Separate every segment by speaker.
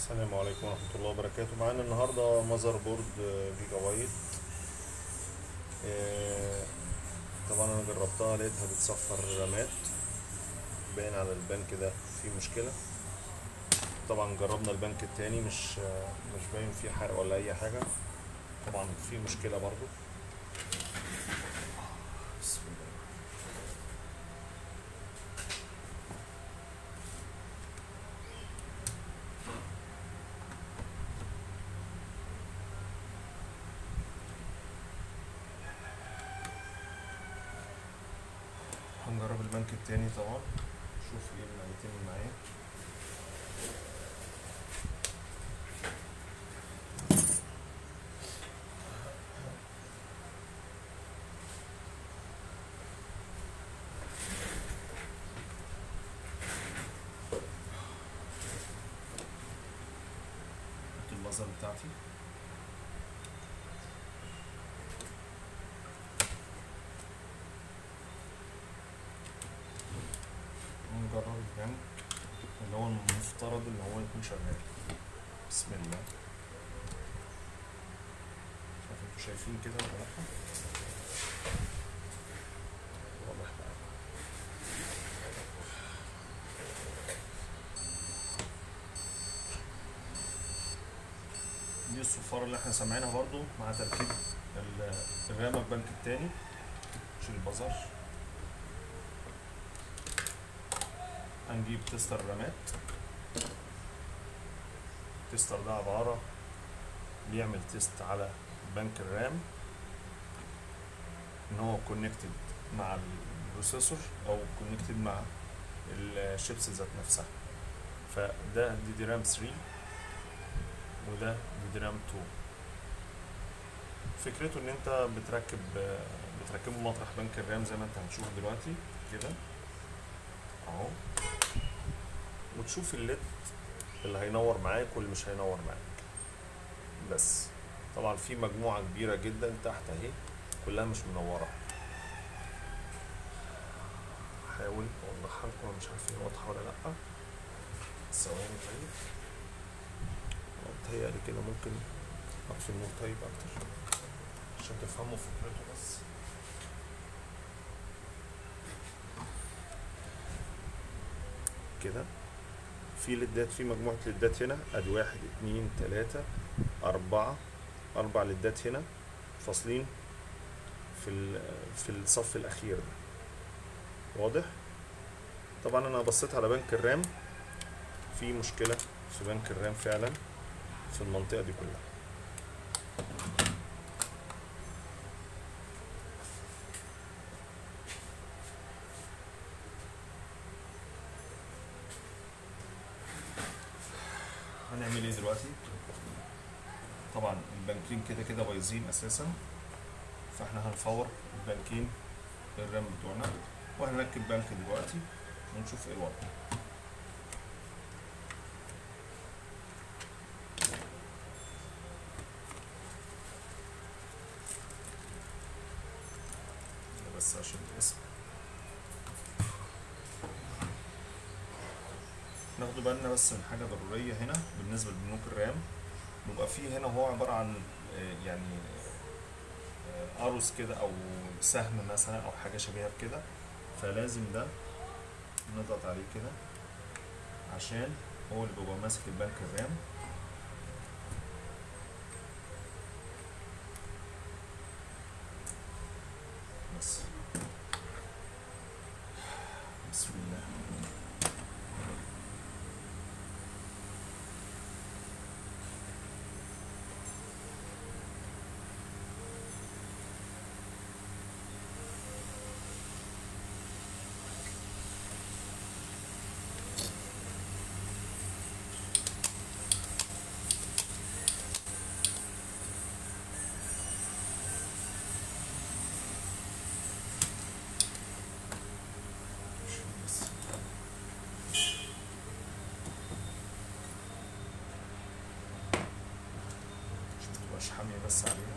Speaker 1: السلام عليكم ورحمة الله وبركاته معانا النهاردة ماذر بورد فيجا وايت آه، طبعا انا جربتها لقيتها بتصفر رامات باين على البنك ده في مشكلة طبعا جربنا البنك التاني مش آه، مش باين فيه حرق ولا اي حاجة طبعا في مشكلة برضو بسم الله هنجرب البنك التاني طبعا نشوف ايه اللي هيتم معايا حط البازر بتاعتي ونجرب البنك اللي هو المفترض ان هو يكون شغال بسم الله مش عارف انتوا شايفين كده ولا لا واضح بقى دي الصفارة اللي احنا سامعينها برضو مع تركيب ال- الرامة البنك التاني شيل البزر هنجيب تستر رامات التستر ده عبارة بيعمل تيست على بنك الرام ان هو كونكتد مع البروسيسور او كونكتد مع الشيبس ذات نفسها فده دي دي رام 3 وده دي دي رام 2 فكرته ان انت بتركب بتركبه مطرح بنك الرام زي ما انت هتشوف دلوقتي كده اهو وتشوف الليد اللي هينور معاك واللي مش هينور معاك بس طبعا في مجموعة كبيرة جدا تحت اهي كلها مش منورة حاول اوضحها لكم أنا مش عارف هي واضحة ولا لأ ثواني طيب متهيألي كده ممكن اطفي النور طيب اكتر عشان تفهموا فكرته بس كده في ليدات في مجموعة ليدات هنا ادي واحد اتنين تلاتة اربعة اربع ليدات هنا فاصلين في ال- في الصف الاخير ده واضح طبعا انا بصيت على بنك الرام في مشكلة في بنك الرام فعلا في المنطقة دي كلها هنعمل ايه دلوقتي طبعا البنكين كده كده بايظين اساسا فاحنا هنفور البنكين الرام بتوعنا وهنركب بنك دلوقتي ونشوف ايه الوضع ده بس عشان الاسم ناخدوا بالنا بس من حاجة ضرورية هنا بالنسبة لبنوك الرام بيبقى فيه هنا هو عبارة عن آه، يعني آه، أرز كده أو سهم مثلا أو حاجة شبيهة بكده فلازم ده نضغط عليه كده عشان هو اللي بيبقى ماسك البنك الرام بس بسم الله بس عشان متبقاش حامية بس عليها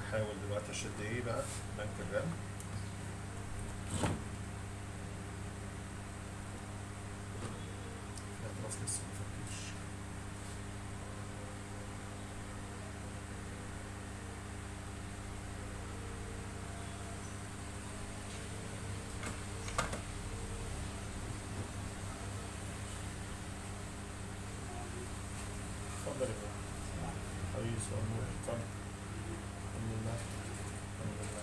Speaker 1: هحاول دلوقتي اشد ايه بقى بنك الرمل الاطراف لسه ما فكتش اتفضل يا بابا حبيبي سؤال نور اتفضل الحمد لله الحمد لله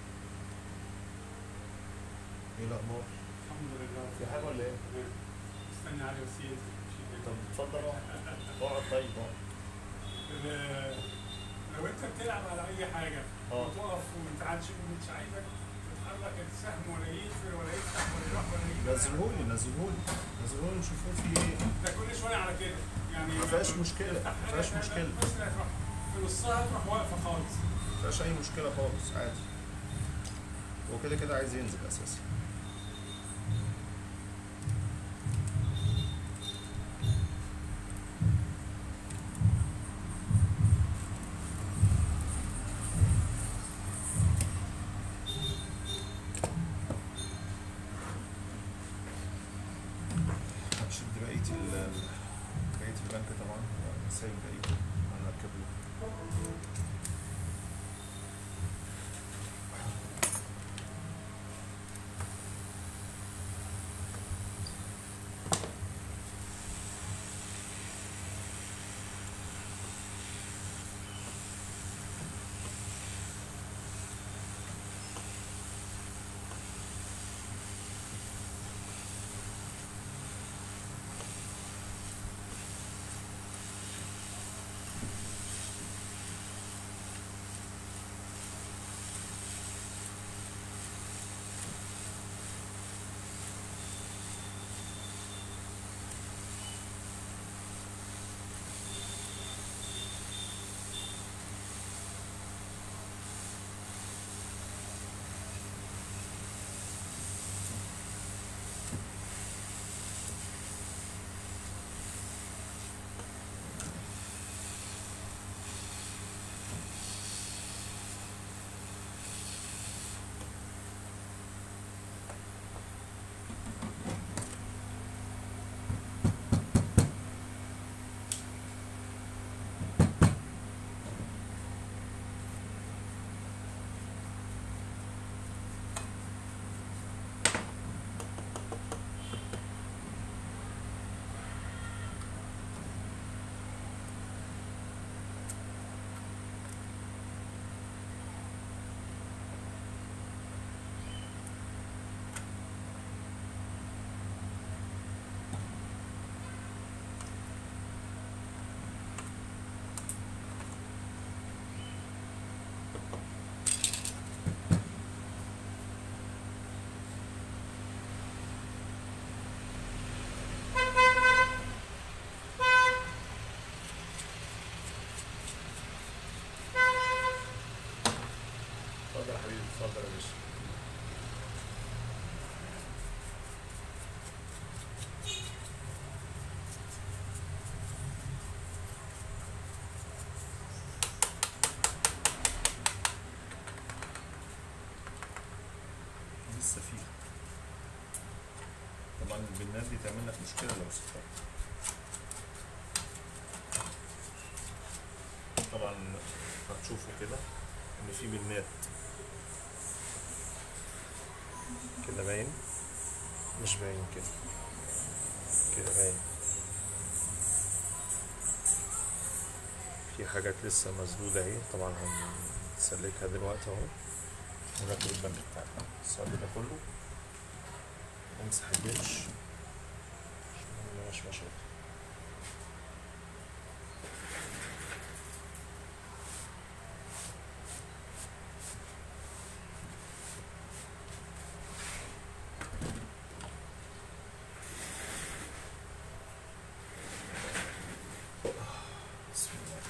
Speaker 1: ايه الاخبار
Speaker 2: الحمد لله
Speaker 1: في حاجه ولا ايه
Speaker 2: استنى علي وسيل
Speaker 1: طب اتفضل اقعد اقعد طيب اقعد
Speaker 2: لو انت بتلعب على اي حاجه
Speaker 1: اه.
Speaker 2: وتقف وانت عادش مش عايزك تتحرك السهم ولا يقفل ولا يفتح ولا يروح ولا يجي
Speaker 1: نزلهولي نزلهولي نزلهولي نشوفوه في ايه
Speaker 2: ده كل شويه على كده يعني
Speaker 1: ما فيهاش مشكلة،
Speaker 2: تفتح
Speaker 1: ما فيهاش
Speaker 2: حاجة
Speaker 1: مشكلة.
Speaker 2: بس لا تروح في نصها تروح واقفه خالص
Speaker 1: مفيهاش اي مشكله خالص عادي هو كده كده عايز ينزل اساسا هنشد بقية ال بقية البنك طبعا سايب بقيته هنركب له اتفضل يا حبيبي اتفضل يا باشا لسه فيه طبعا البنات دي تعمل لك مشكلة لو سافرت طبعا هتشوفوا كده ان في بنات كده باين مش باين كده كده باين في حاجات لسه مسدودة اهي طبعا هنسلكها دلوقتي اهو ونركب البند بتاعنا الصعب ده كله نمسح الجيش مش ماشي بسم الله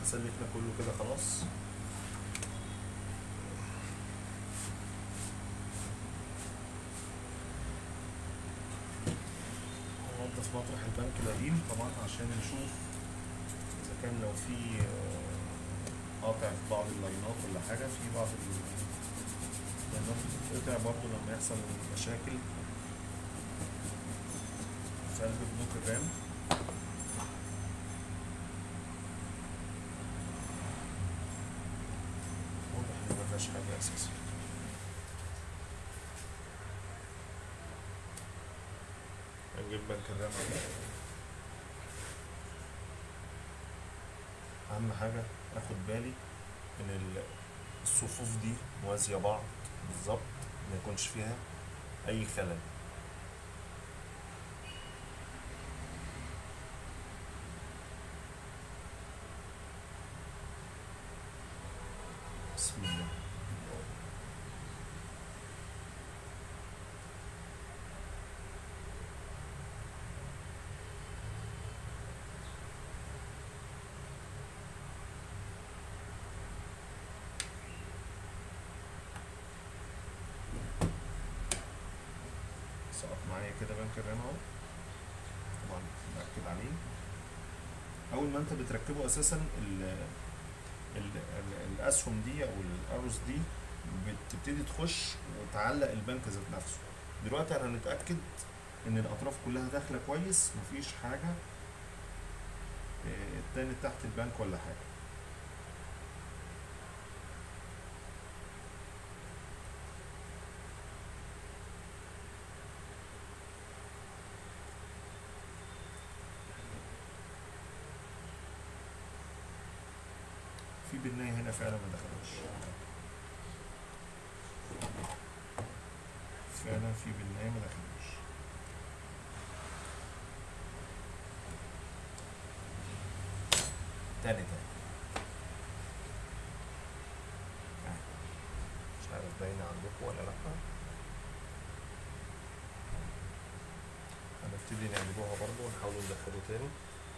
Speaker 1: سلكنا كله كده خلاص هننضف مطرح البنك القديم طبعا عشان نشوف اذا كان لو في آه، قاطع في بعض اللاينات ولا حاجه في بعض ال- اللاينات بتتقطع برضه لما يحصل مشاكل في قلب بلوك الرام واضح ان مفيهاش حاجه اساسا هنجيب بنك الرام عليه. اهم حاجه اخد بالي ان ال- الصفوف دي موازيه بعض بالظبط ما يكونش فيها اي خلل بسم الله سقط معايا كده بنك الرام اهو طبعا باكد عليه اول ما انت بتركبه اساسا ال ال ال الاسهم دي او الارز دي بتبتدي تخش وتعلق البنك ذات نفسه دلوقتي انا هنتاكد ان الاطراف كلها داخله كويس مفيش حاجه آه، اتنت تحت البنك ولا حاجه في بناية هنا فعلا ما دخلوش فعلا في بناية ما دخلوش تاني تاني آه. مش عارف باينة عندكم ولا لأ هنبتدي نعملوها برضو ونحاول ندخله تاني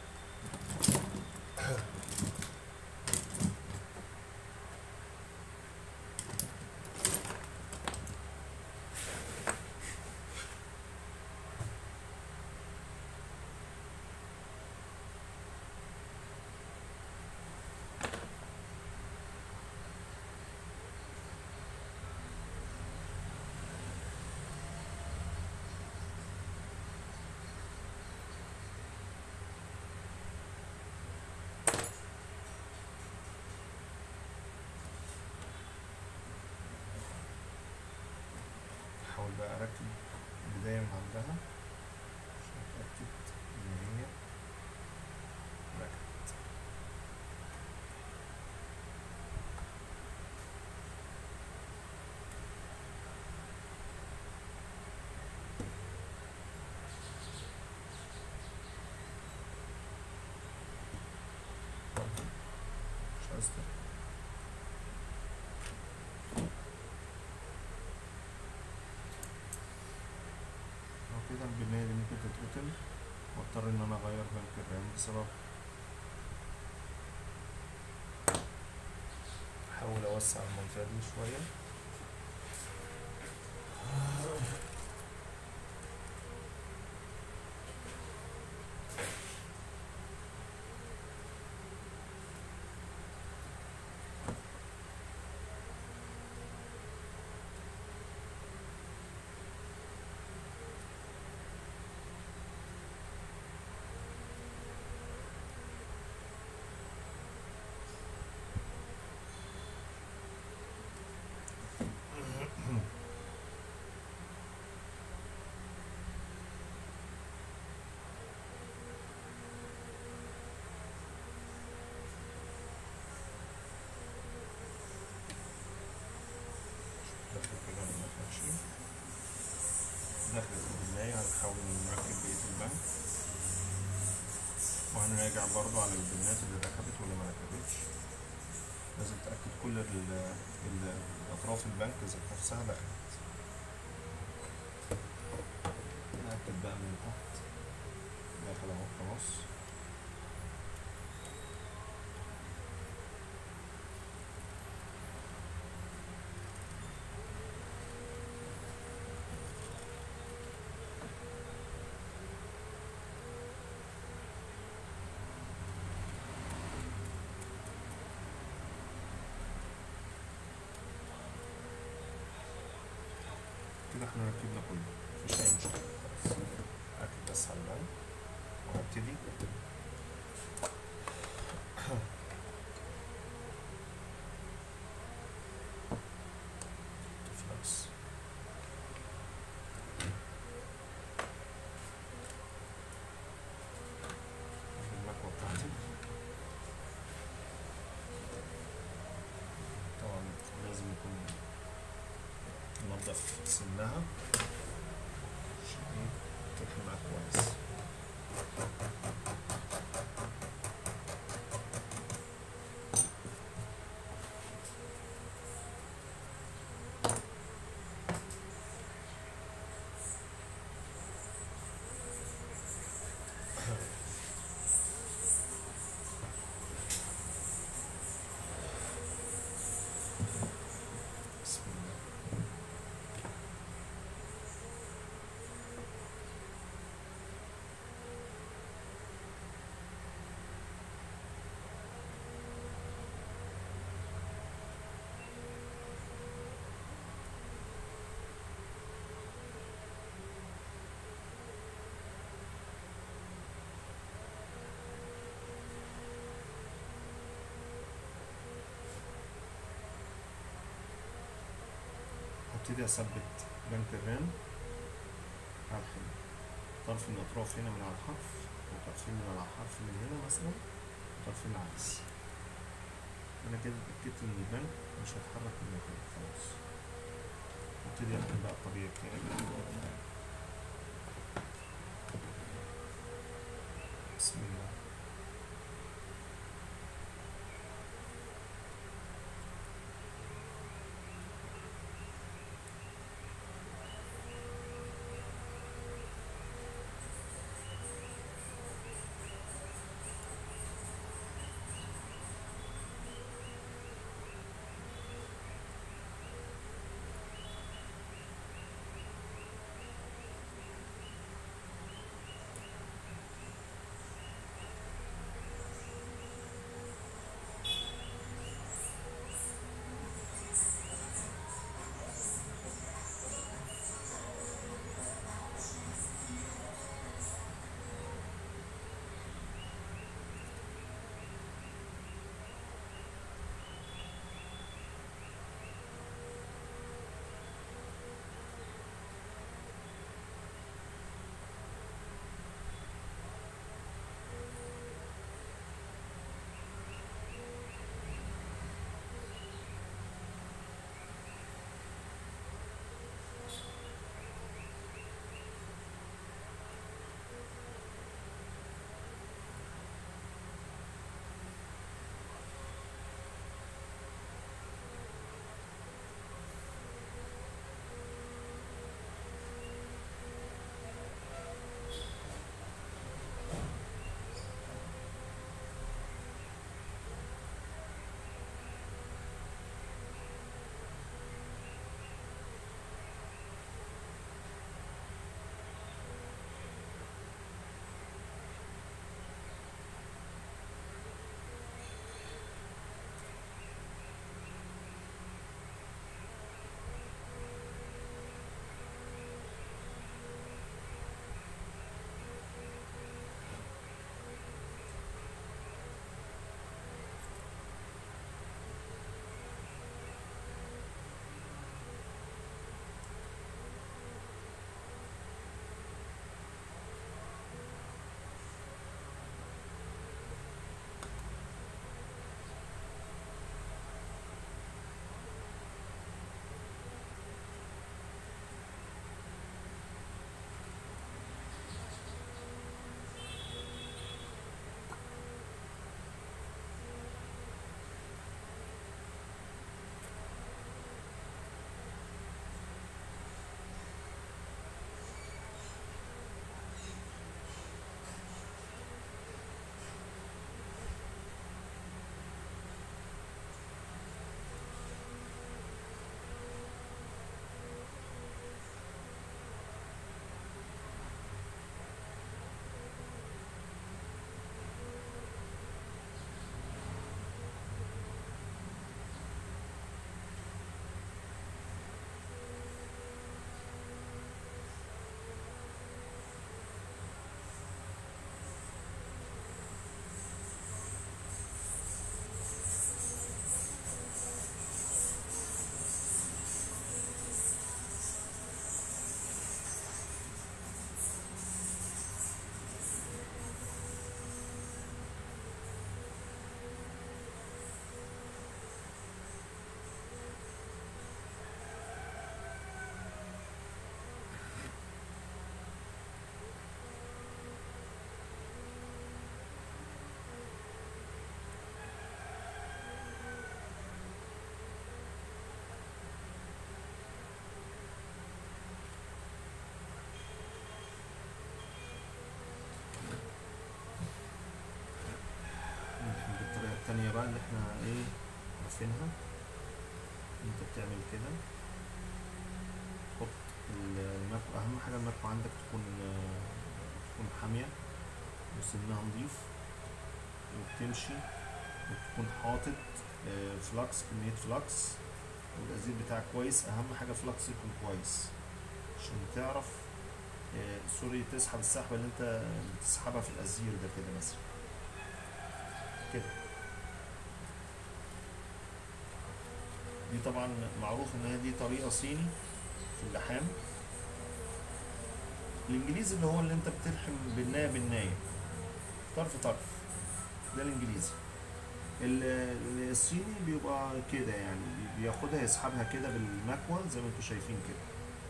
Speaker 1: احاول بقى اركب البداية من عندها عشان اتأكد ان هي ركبت مش عايز تركب. أو كده البناية دي ممكن تتقتل واضطر ان انا اغير بنك الرام بسبب احاول اوسع المنطقة دي شوية داخل كده ما دخلش داخل في البناية هنحاول نركب بقية البنك وهنراجع برضو على البنات اللي ركبت واللي ما ركبتش لازم تأكد كل ال ال أطراف البنك ذات نفسها دخلت نأكد بقى من تحت داخل أهو خلاص احنا ركبنا كله مفيش اي مشكله خالص اكد بس على الباب وهبتدي تفلكس المكوة بتاعتي طبعا لازم يكون ننضف سنها عشان ايه تطلع معاك كويس بسم الله هبتدي اثبت بنك الرام على الحلو طرف من الاطراف هنا من على الحرف وطرفين من على الحرف من هنا مثلا وطرفين العكس انا كده اتاكدت ان البنك مش هيتحرك من مكانه خلاص ابتدي اعمل بقى الطبيعي بتاعي بسم الله التانية بقى اللي احنا ايه عارفينها انت بتعمل كده تحط ال- المكوى اهم حاجة المكوى عندك تكون آه، تكون حامية وسنها نضيف وبتمشي وتكون حاطط آه، فلكس كمية فلكس والأزير بتاعك كويس أهم حاجة فلكس يكون كويس عشان تعرف آه، سوري تسحب السحبة اللي انت بتسحبها في الأزير ده كده مثلا كده دي طبعا معروف ان هي دي طريقة صيني في اللحام الانجليزي اللي هو اللي انت بتلحم بالناية بالناية طرف طرف ده الانجليزي ال- ال- الصيني بيبقى كده يعني بياخدها يسحبها كده بالمكوى زي ما انتوا شايفين كده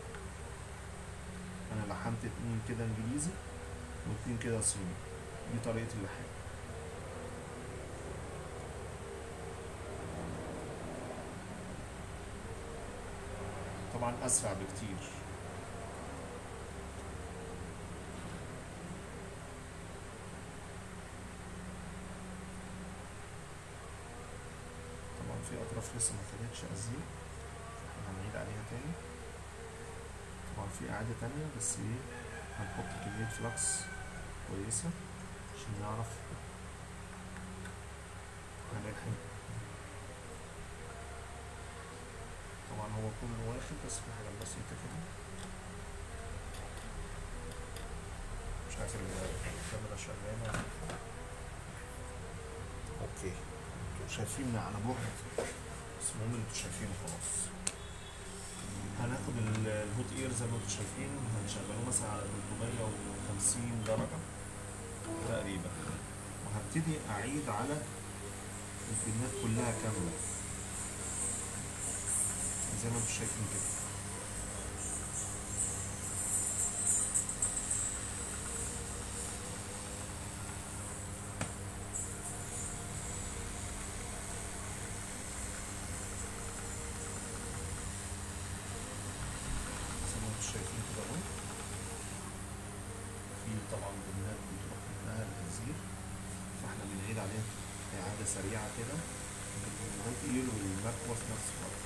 Speaker 1: انا لحمت اتنين كده انجليزي واتنين كده صيني دي طريقة اللحام طبعا اسرع بكتير طبعا في اطراف لسه ما خدتش ازيل احنا هنعيد عليها تاني طبعا في اعادة تانية بس ايه هنحط كمية فلكس كويسة عشان نعرف هنلحم طبعا هو كله واخد بس في حاجات بسيطة كده مش عارف ال- الكاميرا شغالة ولا لأ. اوكي انتوا شايفين على بعد بس المهم انتوا شايفينه خلاص هناخد ال- الهوت اير زي ما انتوا شايفين هنشغله مثلا على 350 درجة تقريبا وهبتدي اعيد على البنات كلها كاملة زي ما انتوا شايفين كده زي ما انتوا شايفين كده اهو في طبعا بنات بتروح منها الانزير فاحنا بنعيد عليها اعادة سريعة كده الهوت اير والمكوى في نفس الوقت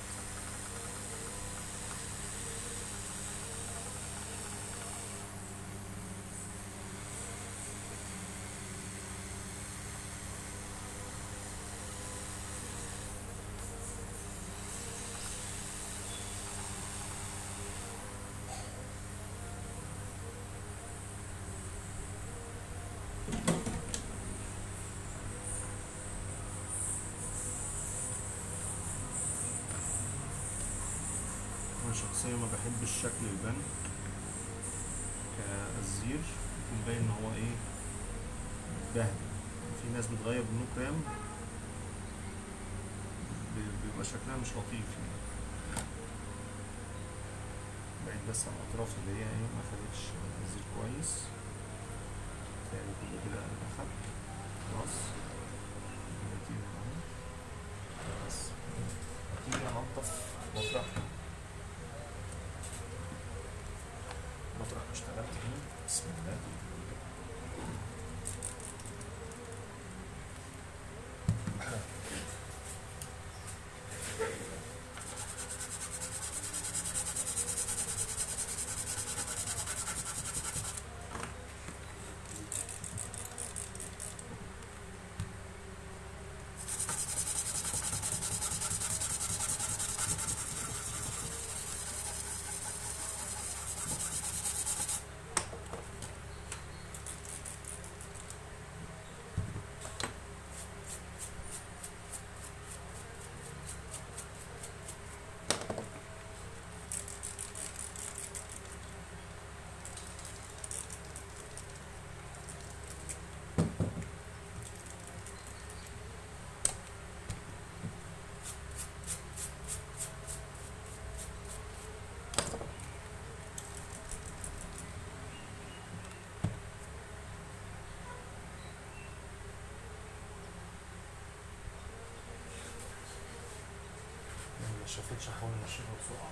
Speaker 1: انا شخصيا ما بحبش شكل البنك كالزير يكون باين ان هو ايه بهدل في ناس بتغير بالنو كرام بي- بيبقى شكلها مش لطيف يعني باين بس على الاطراف اللي هي ايه ما خدتش الزير كويس تاني كله كده اخد خلاص دلوقتي اهو. بس هبتدي انضف مطرح مطرح ما اشتغلت هنا بسم الله ما شافتش هحاول انشفها بسرعة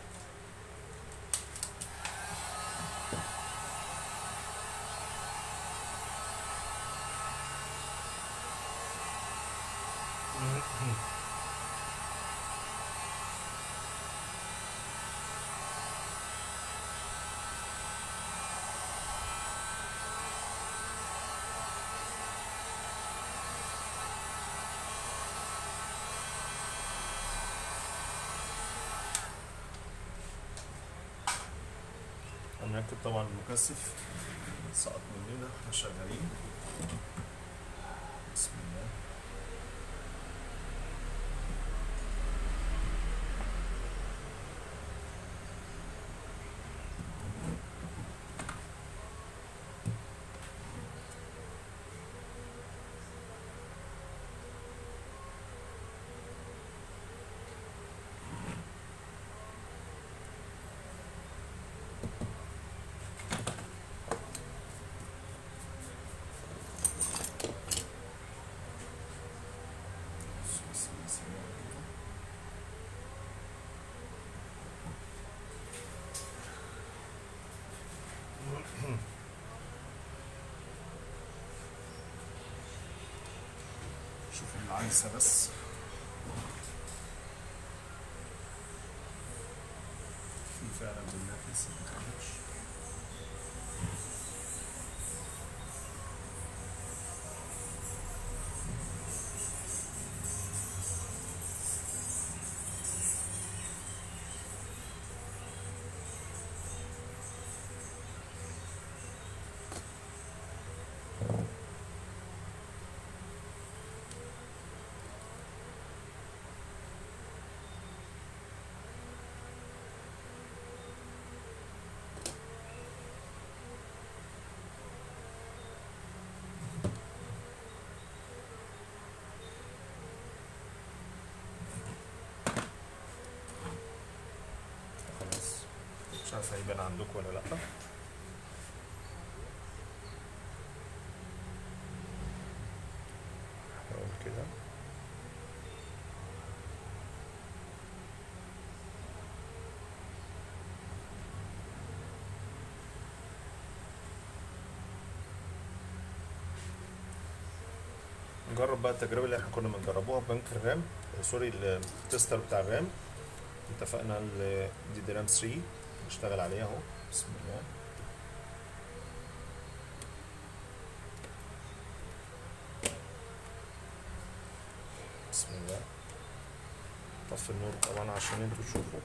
Speaker 1: هنركب طبعا المكثف سقط مننا احنا شغالين بسم الله شوف العدسة بس في فعلا بالله لسه ما خرجش خلاص مش عارف هيبان عندكم ولا لأ هقول كده نجرب بقى التجربة اللي احنا كنا بنجربوها في بنك الرام آه، سوري التستر بتاع الرام اتفقنا ال دي دي رام 3 نشتغل عليها اهو بسم الله بسم الله طفي النور طبعا عشان انتوا تشوفوا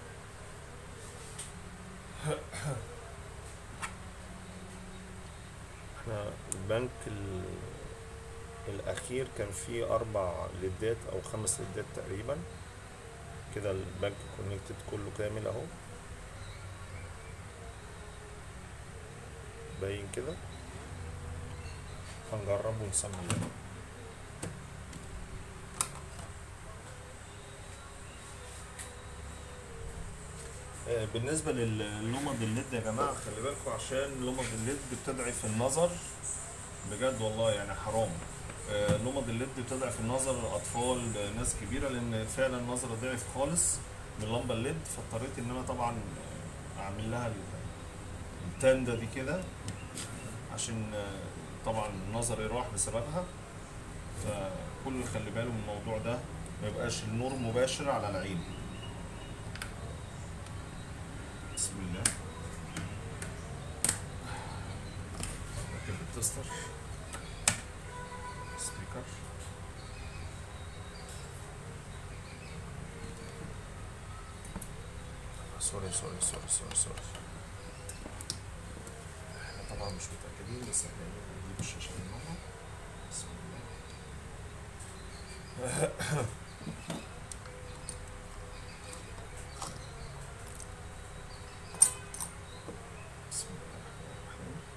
Speaker 1: احنا البنك ال- الاخير كان فيه اربع ليدات او خمس ليدات تقريبا كده البنك كونكتد كله كامل اهو باين كده هنجرب ونسمي الله آه، بالنسبة لللمض الليد يا جماعة خلي بالكم عشان لمض الليد بتضعف النظر بجد والله يعني حرام آه، لمض الليد بتضعف النظر لأطفال آه، ناس كبيرة لأن فعلا النظر ضعف خالص من اللمبة الليد فاضطريت إن أنا طبعا آه، أعمل لها ال- التندة دي كده عشان آه، طبعا نظري راح بسببها فكل اللي خلي باله من الموضوع ده ما يبقاش النور مباشر على العين بسم الله ركب التستر سبيكر سوري سوري سوري سوري سوري احنا طبعا مش متأكدين بس احنا نجيب الشاشة من مرة بسم الله بسم الله الرحمن الرحيم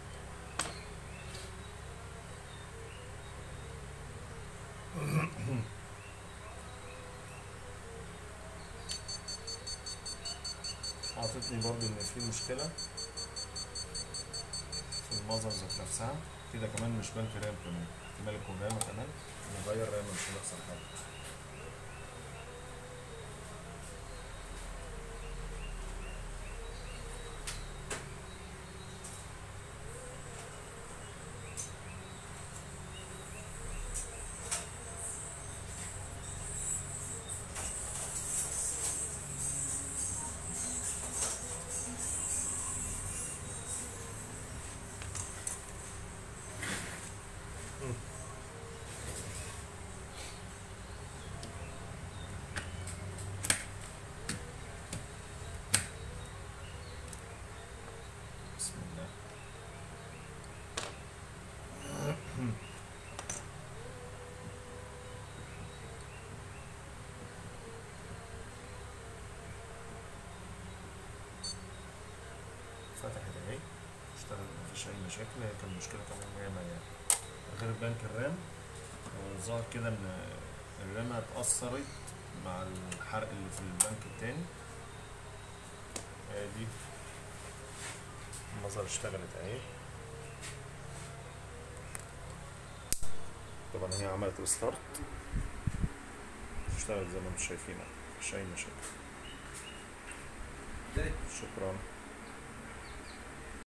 Speaker 1: عطتني برضو ان في مشكلة في المظهر ذات نفسها كده كمان مش بنك رام كمان احتمال يكون رامة كمان نغير رامة مش هنخسر حاجة فتحت اهي اشتغل مفيش اي مشاكل هي كان مشكلة طبعا هي ما غير بنك الرام آه، ظهر كده ان الرامة اتأثرت مع الحرق اللي في البنك التاني ادي المظهر اشتغلت اهي طبعا هي عملت ريستارت اشتغلت زي ما انتم شايفين اهي مفيش اي مشاكل شكرا